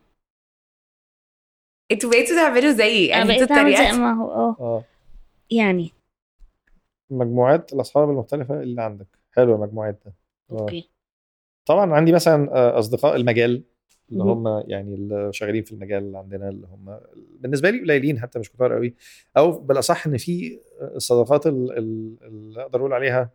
Speaker 1: انتوا بقيتوا تعملوا زيي
Speaker 3: انا
Speaker 1: يعني انتوا
Speaker 3: بقيت اعمل زي
Speaker 1: اتريقتوا
Speaker 3: ما هو اه
Speaker 2: اه
Speaker 3: يعني
Speaker 2: مجموعات الاصحاب المختلفه اللي عندك حلوه المجموعات ده آه.
Speaker 3: اوكي
Speaker 2: طبعا عندي مثلا آه، اصدقاء المجال اللي
Speaker 3: مهم.
Speaker 2: هم يعني اللي شغالين في المجال اللي عندنا اللي هم بالنسبه لي قليلين حتى مش كتار قوي او بالاصح ان في الصداقات ال- ال- اللي اقدر اقول عليها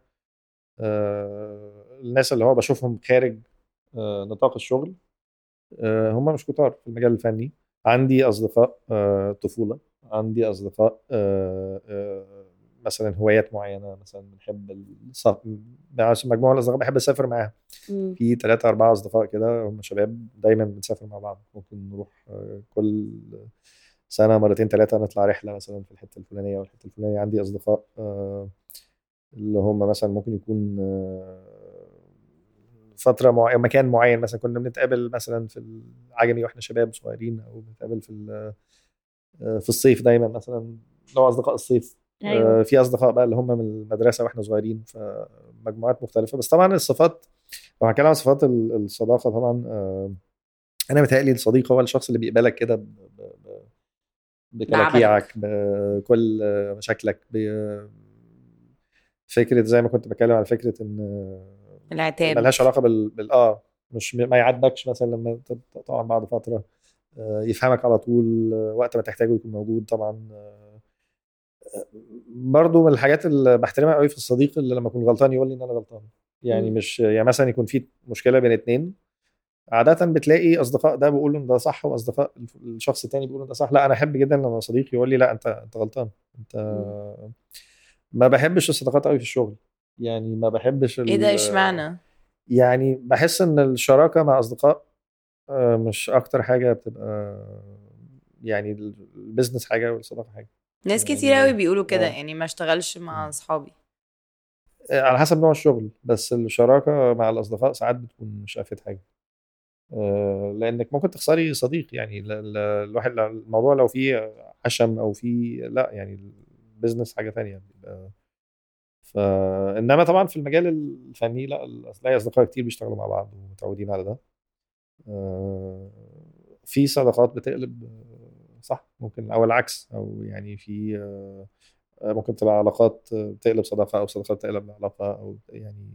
Speaker 2: آه، الناس اللي هو بشوفهم خارج آه، نطاق الشغل آه، هم مش كتار في المجال الفني عندي اصدقاء آه، طفوله عندي اصدقاء آه، آه، مثلا هوايات معينه مثلا بنحب السفر مجموعه من الاصدقاء بحب اسافر معاها
Speaker 3: مم.
Speaker 2: في ثلاثة أربعة أصدقاء كده هم شباب دايما بنسافر مع بعض ممكن نروح آه، كل سنة مرتين ثلاثة نطلع رحلة مثلا في الحتة الفلانية والحتة الفلانية عندي أصدقاء آه، اللي هم مثلا ممكن يكون آه، فترة معينة مكان معين مثلا كنا بنتقابل مثلا في العجمي واحنا شباب صغيرين أو بنتقابل في ال- آه، في الصيف دايما مثلا اللي هو أصدقاء الصيف
Speaker 3: ايوه
Speaker 2: آه، في اصدقاء بقى اللي هم من المدرسه واحنا صغيرين فمجموعات مختلفه بس طبعا الصفات لو هنتكلم عن صفات ال- الصداقه طبعا آه، انا متهيألي الصديق هو الشخص اللي بيقبلك كده ب- ب- ب- بكلاكيعك بكل آه، مشاكلك ب- فكره زي ما كنت بتكلم على فكره ان
Speaker 1: العتاب
Speaker 2: ملهاش علاقه بال, بال... اه مش ما يعاتبكش مثلا لما ت- تقعد بعد فتره آه، يفهمك على طول آه، وقت ما تحتاجه يكون موجود طبعا آه، آه، برضو من الحاجات اللي بحترمها قوي في الصديق اللي لما اكون غلطان يقول لي ان انا غلطان يعني
Speaker 3: مم.
Speaker 2: مش يعني مثلا يكون في مشكله بين اتنين عادة بتلاقي اصدقاء ده بيقولوا ان ده صح واصدقاء الشخص التاني بيقولوا ان ده صح لا انا احب جدا لما صديقي يقول لي لا انت انت غلطان انت ما بحبش الصداقات قوي في الشغل يعني ما بحبش
Speaker 1: ايه ده
Speaker 2: ال-
Speaker 1: اشمعنى
Speaker 2: يعني بحس ان الشراكه مع اصدقاء آه، مش اكتر حاجه بتبقى يعني البيزنس حاجه والصداقه حاجه
Speaker 1: ناس
Speaker 2: يعني-
Speaker 1: كتير قوي بيقولوا كده
Speaker 2: آه.
Speaker 1: يعني ما اشتغلش مع اصحابي
Speaker 2: آه، على حسب نوع الشغل بس الشراكه مع الاصدقاء ساعات بتكون مش افيد حاجه آه، لانك ممكن تخسري صديق يعني ل- ل- الواحد الموضوع لو فيه حشم او فيه لا يعني البيزنس حاجه تانية بيبقى فانما طبعا في المجال الفني لا تلاقي اصدقاء كتير بيشتغلوا مع بعض ومتعودين على ده آه، في صداقات بتقلب آه، صح ممكن او العكس او يعني في آه، آه، ممكن تبقى علاقات آه، بتقلب صداقه او صداقات بتقلب علاقه او يعني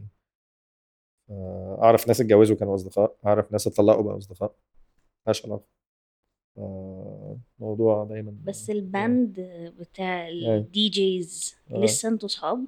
Speaker 2: آه، اعرف ناس اتجوزوا كانوا اصدقاء اعرف ناس اتطلقوا بقوا اصدقاء ملهاش علاقه آه، موضوع دايما
Speaker 3: بس الباند بتاع
Speaker 2: أيوة.
Speaker 3: الدي جيز
Speaker 2: آه.
Speaker 3: لسه انتوا صحاب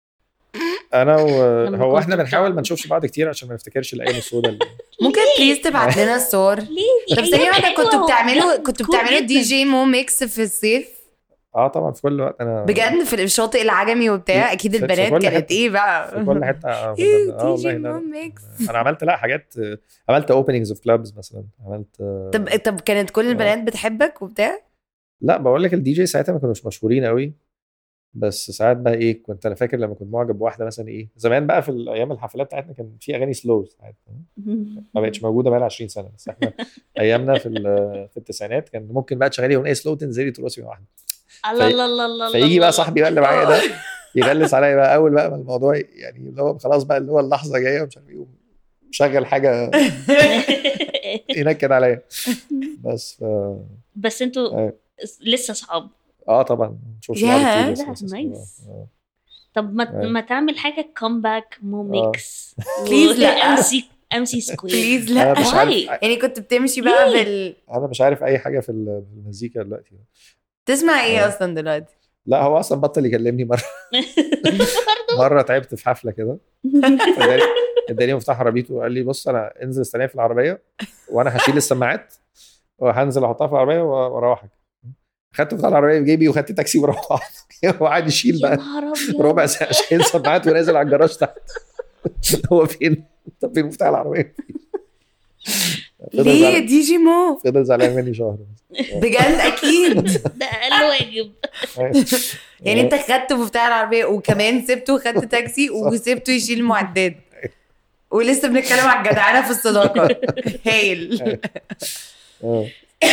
Speaker 2: انا و...
Speaker 3: لما
Speaker 2: هو احنا
Speaker 3: كنتوا
Speaker 2: بنحاول
Speaker 3: بتقعدوا.
Speaker 2: ما نشوفش بعض كتير عشان ما نفتكرش الايام السوداء اللي...
Speaker 1: ممكن بليز تبعت لنا الصور
Speaker 3: ليه
Speaker 1: طب ثانية واحدة كنتوا بتعملوا كنتوا
Speaker 3: كول
Speaker 1: بتعملوا دي
Speaker 3: جداً.
Speaker 1: جي مو ميكس في الصيف
Speaker 2: اه طبعا في كل وقت انا
Speaker 1: بجد في الشاطئ العجمي وبتاع اكيد
Speaker 2: في- في
Speaker 1: البنات
Speaker 2: كل
Speaker 1: كانت
Speaker 2: حتة.
Speaker 1: ايه بقى
Speaker 2: في كل حته آه، كنا
Speaker 1: ايه
Speaker 2: بن- آه
Speaker 1: دي جي
Speaker 2: والله لا،
Speaker 1: مو
Speaker 2: لا.
Speaker 1: ميكس
Speaker 2: انا عملت لا حاجات آه، عملت اوبننجز اوف كلابز مثلا عملت آه،
Speaker 1: طب طب كانت كل البنات بتحبك وبتاع
Speaker 2: لا بقول لك الدي جي ساعتها ما كانوش مشهورين قوي بس ساعات بقى ايه كنت انا فاكر لما كنت معجب بواحده مثلا ايه زمان بقى في الايام الحفلات بتاعتنا كان في اغاني سلو ساعتها ما بقتش موجوده بقى لها 20 سنه بس احنا ايامنا في ال- في التسعينات كان ممكن بقى تشغلي اغنيه سلو تنزلي ترقصي مع واحده
Speaker 3: الله
Speaker 2: في-
Speaker 3: الله الله الله
Speaker 2: فيجي
Speaker 3: الله.
Speaker 2: بقى صاحبي بقى اللي معايا ده يغلس عليا بقى اول بقى ما الموضوع يعني اللي هو خلاص بقى اللي هو اللحظه جايه ومش عارف ايه يقوم مشغل حاجه ينكد عليا بس ف...
Speaker 3: بس انتوا
Speaker 2: آه.
Speaker 3: لسه صحاب
Speaker 2: اه طبعا نشوف
Speaker 1: ياه،
Speaker 2: بعض كتير
Speaker 3: ده
Speaker 2: بس- بس-
Speaker 3: nice.
Speaker 2: آه.
Speaker 3: طب ما
Speaker 2: أيوة.
Speaker 3: ما تعمل حاجه كومباك مو ميكس
Speaker 1: Please لا.
Speaker 3: ام سي ام سي سكوير
Speaker 1: بليز
Speaker 2: انا
Speaker 1: لا
Speaker 2: مش
Speaker 3: Why?
Speaker 2: عارف
Speaker 1: يعني كنت بتمشي بقى
Speaker 3: ليه؟
Speaker 1: بال
Speaker 2: انا مش عارف اي حاجه في ال- في المزيكا دلوقتي
Speaker 1: تسمع ايه
Speaker 2: آه.
Speaker 1: اصلا دلوقتي
Speaker 2: لا هو اصلا بطل يكلمني مره مره تعبت في حفله كده اداني اداني مفتاح عربيته وقال لي بص انا انزل استناني في العربيه وانا هشيل السماعات وهنزل احطها في العربيه واروحك خدت مفتاح العربيه في جيبي وخدت تاكسي وروحت وقعد يشيل
Speaker 3: يا
Speaker 2: بقى
Speaker 3: نهار ابيض
Speaker 2: ربع ساعه شايل سماعات ونازل على الجراج تحت هو فين؟ طب فين مفتاح العربيه؟ فضل
Speaker 1: ليه
Speaker 2: زعلان-
Speaker 1: دي جي مو
Speaker 2: فضل زعلان مني شهر
Speaker 1: بجد اكيد
Speaker 3: ده اقل واجب
Speaker 1: يعني انت خدت مفتاح العربيه وكمان سبته وخدت تاكسي وسبته يشيل المعدات ولسه بنتكلم على الجدعنه في الصداقه هايل
Speaker 2: اه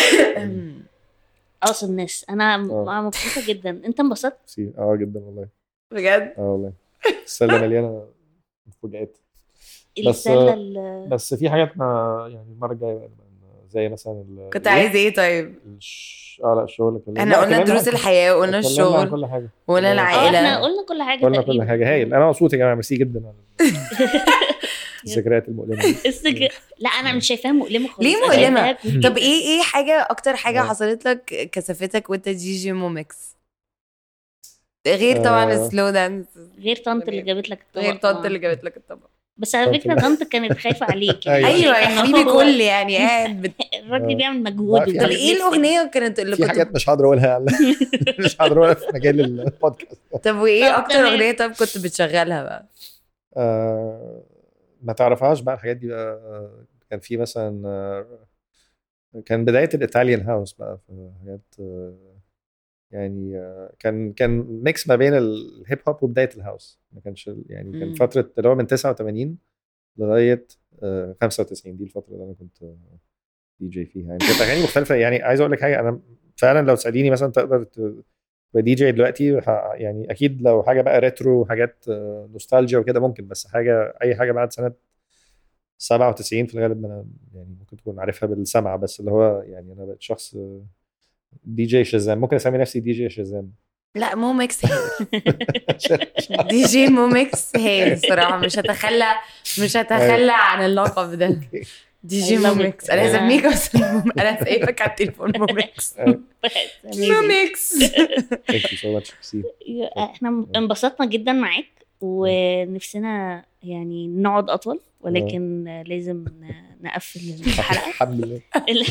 Speaker 3: اقصد الناس انا م-
Speaker 2: آه.
Speaker 3: مبسوطه جدا انت انبسطت
Speaker 2: سي- اه جدا والله
Speaker 1: بجد
Speaker 2: اه والله السله مليانه مفاجآت بس-
Speaker 3: السله ال-
Speaker 2: بس في حاجات ما يعني المره الجايه بقى نبقى زي مثلا ال-
Speaker 1: كنت عايز ايه طيب
Speaker 2: الش... اه لا الشغل كلنا
Speaker 1: احنا
Speaker 2: لا،
Speaker 1: قلنا
Speaker 2: اتكلمنا
Speaker 1: دروس
Speaker 2: عن-
Speaker 1: الحياه وقلنا
Speaker 2: اتكلمنا عن
Speaker 1: الشغل
Speaker 2: كل حاجه
Speaker 1: وقلنا
Speaker 2: اه،
Speaker 3: اه
Speaker 1: العائله
Speaker 3: احنا قلنا كل حاجه
Speaker 2: قلنا كل
Speaker 3: تقريباً.
Speaker 2: حاجه هايل انا مبسوط يا جماعه ميرسي جدا على الذكريات المؤلمه دي.
Speaker 3: السج... لا انا مش شايفاها مؤلمه خالص
Speaker 1: ليه
Speaker 3: أنا
Speaker 1: مؤلمة؟
Speaker 3: شايفاها كوكي.
Speaker 1: طب ايه ايه حاجه اكتر حاجه
Speaker 2: اه.
Speaker 1: حصلت لك كسفتك وانت جي جي مومكس غير طبعا
Speaker 2: اه.
Speaker 1: السلو دانس
Speaker 3: غير طنط اللي جابت لك الطبق
Speaker 1: غير طنط
Speaker 3: طبعاً.
Speaker 1: اللي جابت لك الطبق
Speaker 3: بس على
Speaker 2: طنط
Speaker 3: فكره
Speaker 2: لا.
Speaker 3: طنط كانت خايفه عليك يعني
Speaker 2: أيوة.
Speaker 1: ايوه يا
Speaker 3: إن
Speaker 1: حبيبي
Speaker 3: هو-
Speaker 1: كل يعني قاعد بت...
Speaker 3: الراجل
Speaker 2: اه.
Speaker 3: بيعمل مجهود
Speaker 2: لا، في
Speaker 1: طب
Speaker 3: وكان
Speaker 1: ايه
Speaker 3: نفسي-
Speaker 1: الاغنيه كانت اللي
Speaker 2: في
Speaker 1: كنت
Speaker 2: حاجات مش هقدر اقولها على- مش هقدر اقولها في مجال البودكاست
Speaker 1: طب وايه
Speaker 3: طب
Speaker 1: اكتر
Speaker 3: تمام.
Speaker 1: اغنيه طب كنت بتشغلها بقى
Speaker 2: آه، ما تعرفهاش بقى الحاجات دي بقى آه، كان في مثلا آه، كان بدايه الايطاليان هاوس بقى في حاجات آه، يعني آه، كان كان ميكس ما بين الهيب هوب وبدايه الهاوس ما كانش ال- يعني كان
Speaker 1: مم.
Speaker 2: فتره اللي هو من 89 لغايه آه، 95 دي الفتره اللي انا كنت دي جي فيها يعني كانت اغاني مختلفه يعني عايز اقول لك حاجه انا فعلا لو تساليني مثلا تقدر ت- تبقى دي جي دلوقتي ه- يعني اكيد لو حاجه بقى ريترو وحاجات آه، نوستالجيا وكده ممكن بس حاجه اي حاجه بعد سنه 97 في الغالب انا يعني ممكن تكون عارفها بالسمع بس اللي هو يعني انا بقيت شخص آه، دي جي شازام ممكن اسمي نفسي دي جي شازام
Speaker 1: لا مو ميكس هايل دي جي مو ميكس هايل الصراحه مش هتخلى مش هتخلى عن اللقب ده دي جي
Speaker 3: I
Speaker 1: مو
Speaker 3: love it.
Speaker 1: ميكس انا هسميك بس مو- انا سايبك على التليفون مو ميكس مو ميكس
Speaker 2: ثانك يو سو ماتش سي
Speaker 3: احنا انبسطنا جدا معاك ونفسنا يعني نقعد اطول ولكن لازم ن- نقفل الحلقه
Speaker 2: الحمد لله
Speaker 3: ال-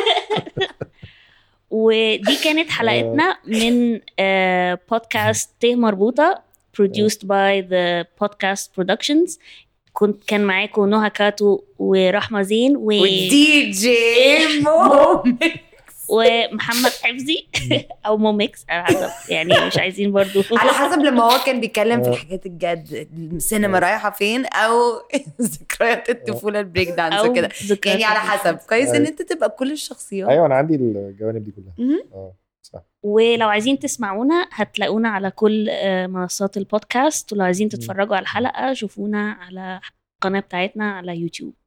Speaker 3: ودي كانت حلقتنا من آه، بودكاست ت مربوطه produced by the podcast productions كنت كان معاكم نهى كاتو ورحمه زين و...
Speaker 1: ودي جي مو
Speaker 3: ومحمد حفظي او موميكس على حسب يعني مش عايزين برضو
Speaker 1: على حسب لما هو كان بيتكلم في
Speaker 2: آه.
Speaker 1: الحاجات الجد السينما رايحه فين او ذكريات الطفوله البريك دانس
Speaker 3: أو
Speaker 1: وكده
Speaker 3: ذكريات
Speaker 1: يعني على حسب كويس ان
Speaker 2: أيوة.
Speaker 1: انت تبقى بكل الشخصيات
Speaker 2: ايوه انا عندي الجوانب دي كلها
Speaker 1: مهم.
Speaker 2: اه صح
Speaker 3: ولو عايزين تسمعونا هتلاقونا على كل آه، منصات البودكاست ولو عايزين تتفرجوا على الحلقة شوفونا على القناة بتاعتنا على يوتيوب